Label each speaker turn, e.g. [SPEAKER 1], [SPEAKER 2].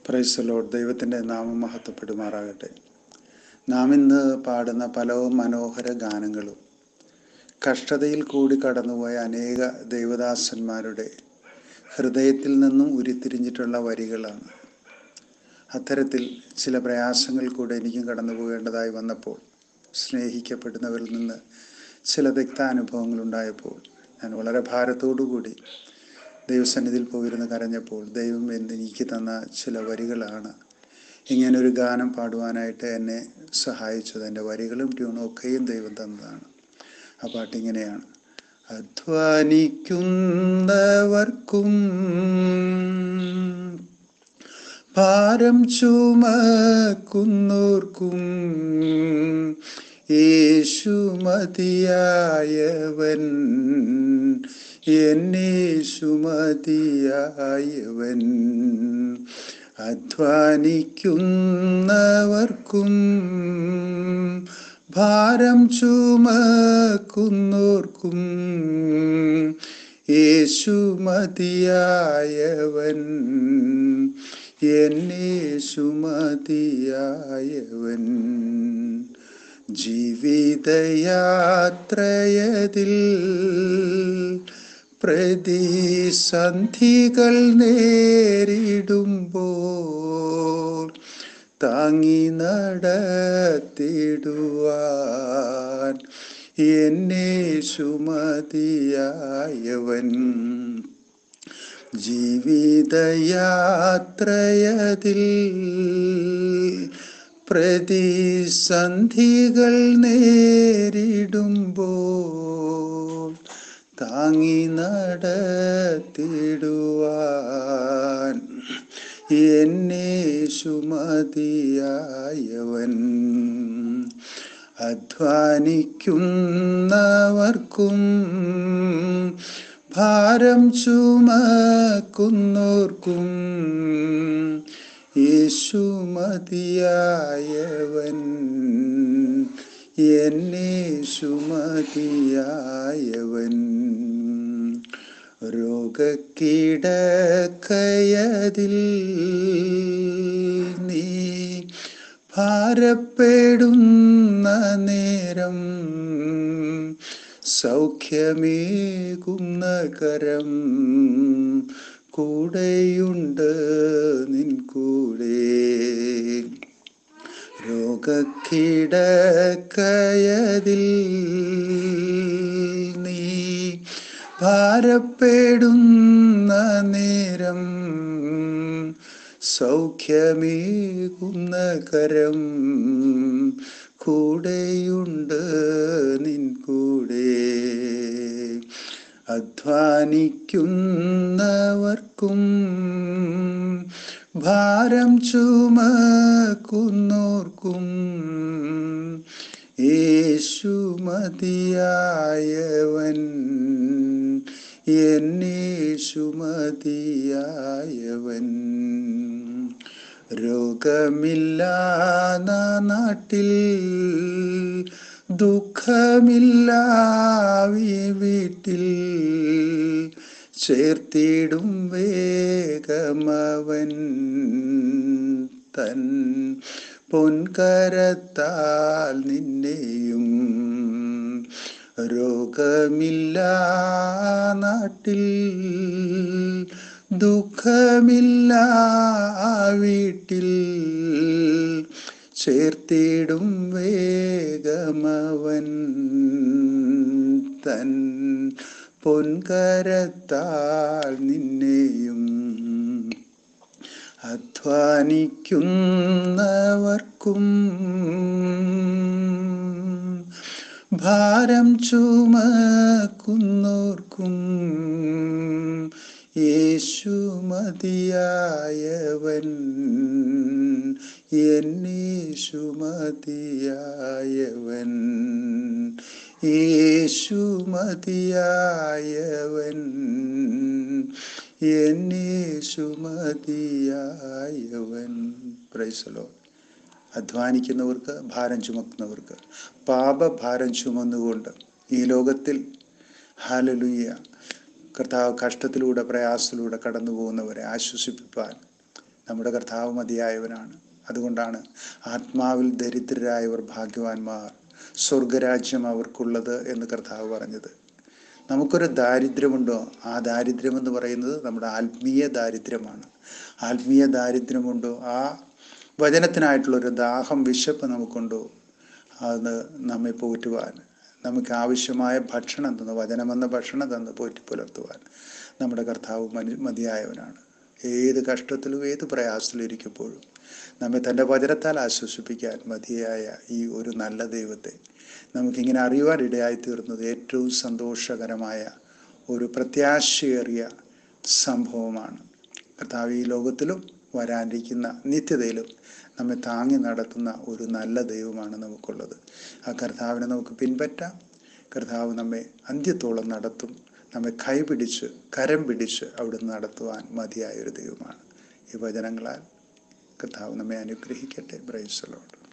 [SPEAKER 1] price load ദൈവത്തിൻ്റെ നാമം മഹത്വപ്പെടുമാറാകട്ടെ നാം ഇന്ന് പാടുന്ന പല മനോഹര ഗാനങ്ങളും കഷ്ടതയിൽ കൂടി കടന്നുപോയ അനേക ദൈവദാസന്മാരുടെ ഹൃദയത്തിൽ നിന്നും ഉരുത്തിരിഞ്ഞിട്ടുള്ള വരികളാണ് അത്തരത്തിൽ ചില പ്രയാസങ്ങൾ കൂടെ എനിക്കും കടന്നു പോകേണ്ടതായി വന്നപ്പോൾ സ്നേഹിക്കപ്പെടുന്നവരിൽ നിന്ന് ചില തിക്താനുഭവങ്ങൾ ഉണ്ടായപ്പോൾ ഞാൻ വളരെ ഭാരത്തോടുകൂടി ദൈവസന്നിധിയിൽ പോയിരുന്ന് കരഞ്ഞപ്പോൾ ദൈവം എനിക്ക് തന്ന ചില വരികളാണ് ഇങ്ങനൊരു ഗാനം പാടുവാനായിട്ട് എന്നെ സഹായിച്ചത് എൻ്റെ വരികളും ട്യൂണും ഒക്കെയും ദൈവം തന്നതാണ് ആ പാട്ടിങ്ങനെയാണ് അധ്വാനിക്കുന്നവർക്കും ഭാരം ചുമക്കുന്നോർക്കും യേശു മതിയായവൻ എന്നേശു മതിയായവൻ അധ്വാനിക്കുന്നവർക്കും ഭാരം ചുമക്കുന്നോർക്കും യേശു മതിയായവൻ എന്നേശു മതിയായവൻ ജീവിതയാത്രയതിൽ പ്രതിസന്ധികൾ നേരിടുമ്പോൾ താങ്ങി നടത്തിടുവാൻ എന്നെ സുമതിയായവൻ ജീവിതയാത്രയതിൽ പ്രതിസന്ധികൾ നേരിടുമ്പോൾ താങ്ങി നടത്തിടുവാൻ എന്നെ സുമതിയായവൻ അധ്വാനിക്കുന്നവർക്കും ഭാരം ചുമക്കുന്നോർക്കും യേശു മതിയായവൻ എന്നെ സുമതിയായവൻ രോഗക്കിടക്കയതിൽ നീ ഭാരപ്പെടുന്ന നേരം സൗഖ്യമേകുന്ന കരം കൂടെയുണ്ട് നിൻ കൂടെ രോഗക്കിടക്കയതിൽ നീ ഭാരപ്പെടുന്ന നേരം സൗഖ്യമേകുന്ന കരം കൂടെയുണ്ട് നിൻ കൂടെ അധ്വാനിക്കുന്നവർക്കും ഭാരം ചുമക്കുന്നോർക്കും യേശു മതിയായവൻ എന്നേശു മതിയായവൻ രോഗമില്ലാന്ന നാട്ടിൽ ദുഃഖമില്ലാവി വീട്ടിൽ ചേർത്തിടും വേഗമവൻ തൻ പൊൻകരത്താൽ നിന്നെയും രോഗമില്ല നാട്ടിൽ ദുഃഖമില്ല വീട്ടിൽ ചേർത്തിടും വേഗമവൻ തൻ പൊൻകരത്താൽ നിന്നെയും അധ്വാനിക്കുന്നവർക്കും ഭാരം ചുമക്കുന്നോർക്കും യേശു മതിയായവൻ എന്നേശു മതിയായവൻ യേശു മതിയായവൻ എന്നേശു മതിയായവൻ പ്രൈസലോ അധ്വാനിക്കുന്നവർക്ക് ഭാരം ചുമക്കുന്നവർക്ക് പാപഭാരം ചുമന്നുകൊണ്ട് ഈ ലോകത്തിൽ ഹാലലുയ്യ കർത്താവ് കഷ്ടത്തിലൂടെ പ്രയാസത്തിലൂടെ കടന്നു പോകുന്നവരെ ആശ്വസിപ്പിപ്പാൻ നമ്മുടെ കർത്താവ് മതിയായവനാണ് അതുകൊണ്ടാണ് ആത്മാവിൽ ദരിദ്രരായവർ ഭാഗ്യവാന്മാർ സ്വർഗരാജ്യം അവർക്കുള്ളത് എന്ന് കർത്താവ് പറഞ്ഞത് നമുക്കൊരു ദാരിദ്ര്യമുണ്ടോ ആ ദാരിദ്ര്യം എന്ന് പറയുന്നത് നമ്മുടെ ആത്മീയ ദാരിദ്ര്യമാണ് ആത്മീയ ദാരിദ്ര്യമുണ്ടോ ആ വചനത്തിനായിട്ടുള്ളൊരു ദാഹം വിശപ്പ് നമുക്കുണ്ടോ അത് നമ്മെ പോറ്റുവാൻ നമുക്ക് ആവശ്യമായ ഭക്ഷണം തന്ന് വചനമെന്ന ഭക്ഷണം തന്ന് പോറ്റി പുലർത്തുവാൻ നമ്മുടെ കർത്താവ് മതി മതിയായവനാണ് ഏത് കഷ്ടത്തിലും ഏത് പ്രയാസത്തിലും ഇരിക്കുമ്പോഴും നമ്മെ തൻ്റെ വചനത്താൽ ആശ്വസിപ്പിക്കാൻ മതിയായ ഈ ഒരു നല്ല ദൈവത്തെ നമുക്കിങ്ങനെ അറിയുവാൻ ഇടയായി തീർന്നത് ഏറ്റവും സന്തോഷകരമായ ഒരു പ്രത്യാശയേറിയ സംഭവമാണ് കർത്താവ് ഈ ലോകത്തിലും വരാനിരിക്കുന്ന നിത്യതയിലും നമ്മെ താങ്ങി നടത്തുന്ന ഒരു നല്ല ദൈവമാണ് നമുക്കുള്ളത് ആ കർത്താവിനെ നമുക്ക് പിൻപറ്റാം കർത്താവ് നമ്മെ അന്ത്യത്തോളം നടത്തും നമ്മെ കൈപിടിച്ച് കരം പിടിച്ച് അവിടുന്ന് നടത്തുവാൻ മതിയായ ഒരു ദൈവമാണ് ഈ വചനങ്ങളാൽ കർത്താവ് നമ്മെ അനുഗ്രഹിക്കട്ടെ ബ്രൈസലോട്ട്